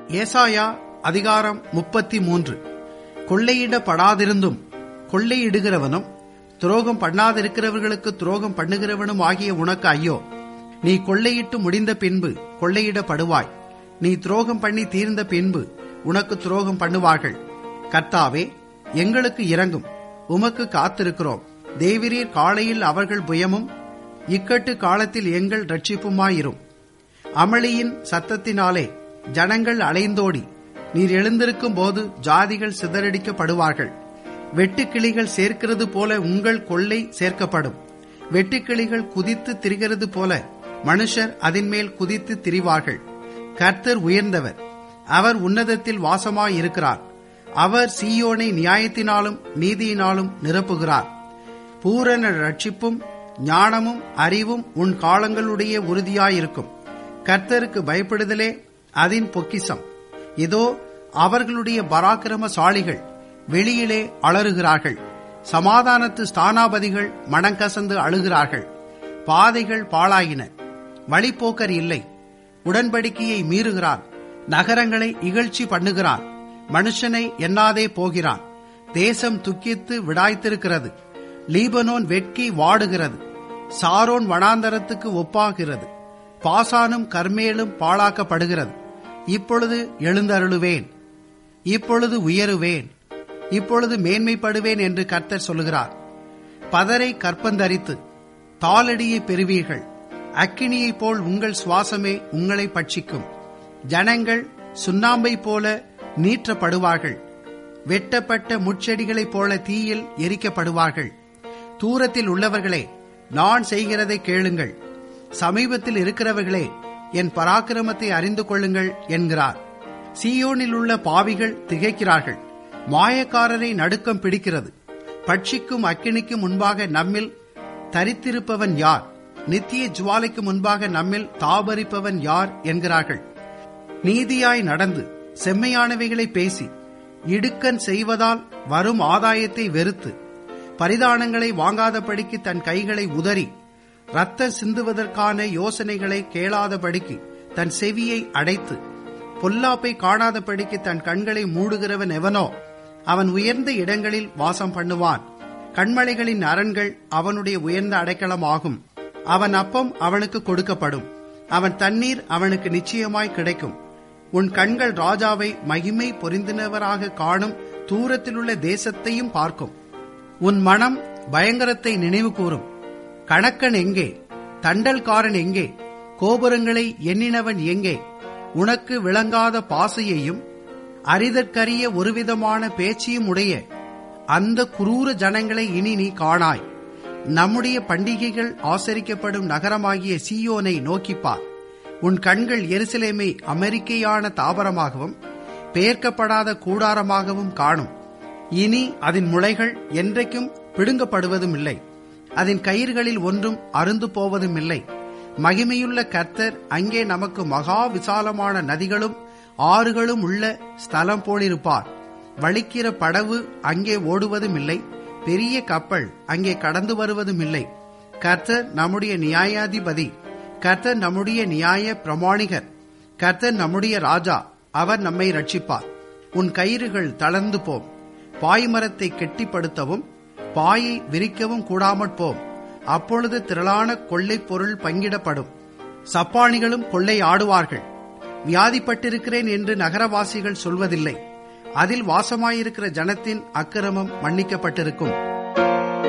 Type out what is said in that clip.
ஏசாயா அதிகாரம் முப்பத்தி மூன்று கொள்ளையிடப்படாதிருந்தும் கொள்ளையிடுகிறவனும் துரோகம் பண்ணாதிருக்கிறவர்களுக்கு துரோகம் பண்ணுகிறவனும் ஆகிய உனக்கு ஐயோ நீ கொள்ளையிட்டு முடிந்த பின்பு கொள்ளையிடப்படுவாய் நீ துரோகம் பண்ணி தீர்ந்த பின்பு உனக்கு துரோகம் பண்ணுவார்கள் கர்த்தாவே எங்களுக்கு இறங்கும் உமக்கு காத்திருக்கிறோம் தேவிரீர் காலையில் அவர்கள் புயமும் இக்கட்டு காலத்தில் எங்கள் ரட்சிப்புமாயிரும் அமளியின் சத்தத்தினாலே ஜனங்கள் அலைந்தோடி நீர் எழுந்திருக்கும் போது ஜாதிகள் சிதறடிக்கப்படுவார்கள் வெட்டுக்கிளிகள் சேர்க்கிறது போல உங்கள் கொள்ளை சேர்க்கப்படும் வெட்டுக்கிளிகள் குதித்து திரிகிறது போல மனுஷர் அதன்மேல் குதித்து திரிவார்கள் கர்த்தர் உயர்ந்தவர் அவர் உன்னதத்தில் வாசமாயிருக்கிறார் அவர் சீயோனை நியாயத்தினாலும் நீதியினாலும் நிரப்புகிறார் பூரண ரட்சிப்பும் ஞானமும் அறிவும் உன் காலங்களுடைய உறுதியாயிருக்கும் கர்த்தருக்கு பயப்படுதலே அதன் பொக்கிசம் இதோ அவர்களுடைய பராக்கிரமசாலிகள் வெளியிலே அலறுகிறார்கள் சமாதானத்து ஸ்தானாபதிகள் மனங்கசந்து அழுகிறார்கள் பாதைகள் பாழாயின வழிப்போக்கர் இல்லை உடன்படிக்கையை மீறுகிறான் நகரங்களை இகழ்ச்சி பண்ணுகிறான் மனுஷனை எண்ணாதே போகிறான் தேசம் துக்கித்து விடாய்த்திருக்கிறது லீபனோன் வெட்கி வாடுகிறது சாரோன் வனாந்தரத்துக்கு ஒப்பாகிறது பாசானும் கர்மேலும் பாழாக்கப்படுகிறது இப்பொழுது எழுந்தருளுவேன் இப்பொழுது உயருவேன் இப்பொழுது மேன்மைப்படுவேன் என்று கர்த்தர் சொல்லுகிறார் பதரை கற்பந்தரித்து தாளடியை பெறுவீர்கள் அக்கினியைப் போல் உங்கள் சுவாசமே உங்களை பட்சிக்கும் ஜனங்கள் சுண்ணாம்பை போல நீற்றப்படுவார்கள் வெட்டப்பட்ட முட்செடிகளைப் போல தீயில் எரிக்கப்படுவார்கள் தூரத்தில் உள்ளவர்களே நான் செய்கிறதை கேளுங்கள் சமீபத்தில் இருக்கிறவர்களே என் பராக்கிரமத்தை அறிந்து கொள்ளுங்கள் என்கிறார் சீயோனில் உள்ள பாவிகள் திகைக்கிறார்கள் மாயக்காரரை நடுக்கம் பிடிக்கிறது பட்சிக்கும் அக்கினிக்கு முன்பாக நம்மில் தரித்திருப்பவன் யார் நித்திய ஜுவாலைக்கு முன்பாக நம்மில் தாபரிப்பவன் யார் என்கிறார்கள் நீதியாய் நடந்து செம்மையானவைகளை பேசி இடுக்கன் செய்வதால் வரும் ஆதாயத்தை வெறுத்து பரிதானங்களை வாங்காதபடிக்கு தன் கைகளை உதறி ரத்தம் சிந்துவதற்கான யோசனைகளை கேளாதபடிக்கு தன் செவியை அடைத்து பொல்லாப்பை காணாதபடிக்கு தன் கண்களை மூடுகிறவன் எவனோ அவன் உயர்ந்த இடங்களில் வாசம் பண்ணுவான் கண்மலைகளின் அரண்கள் அவனுடைய உயர்ந்த அடைக்கலம் ஆகும் அவன் அப்பம் அவனுக்கு கொடுக்கப்படும் அவன் தண்ணீர் அவனுக்கு நிச்சயமாய் கிடைக்கும் உன் கண்கள் ராஜாவை மகிமை பொருந்தினவராக காணும் தூரத்திலுள்ள தேசத்தையும் பார்க்கும் உன் மனம் பயங்கரத்தை நினைவு கூறும் கணக்கன் எங்கே தண்டல்காரன் எங்கே கோபுரங்களை எண்ணினவன் எங்கே உனக்கு விளங்காத பாசையையும் அரிதற்கரிய ஒருவிதமான பேச்சையும் உடைய அந்த குரூர ஜனங்களை இனி நீ காணாய் நம்முடைய பண்டிகைகள் ஆசரிக்கப்படும் நகரமாகிய சியோனை நோக்கிப்பார் உன் கண்கள் எருசலேமை அமெரிக்கையான தாவரமாகவும் பெயர்க்கப்படாத கூடாரமாகவும் காணும் இனி அதன் முளைகள் என்றைக்கும் பிடுங்கப்படுவதும் இல்லை அதன் கயிறுகளில் ஒன்றும் அருந்து போவதும் இல்லை மகிமையுள்ள கர்த்தர் அங்கே நமக்கு மகா விசாலமான நதிகளும் ஆறுகளும் உள்ள ஸ்தலம் போலிருப்பார் வலிக்கிற படவு அங்கே ஓடுவதும் இல்லை பெரிய கப்பல் அங்கே கடந்து வருவதும் இல்லை கர்த்தர் நம்முடைய நியாயாதிபதி கர்த்தர் நம்முடைய நியாய பிரமாணிகர் கர்த்தர் நம்முடைய ராஜா அவர் நம்மை ரட்சிப்பார் உன் கயிறுகள் தளர்ந்து போம் பாய்மரத்தை கெட்டிப்படுத்தவும் பாயை விரிக்கவும் கூடாமற் போம் அப்பொழுது திரளான கொள்ளை பொருள் பங்கிடப்படும் சப்பானிகளும் கொள்ளை ஆடுவார்கள் வியாதிப்பட்டிருக்கிறேன் என்று நகரவாசிகள் சொல்வதில்லை அதில் வாசமாயிருக்கிற ஜனத்தின் அக்கிரமம் மன்னிக்கப்பட்டிருக்கும்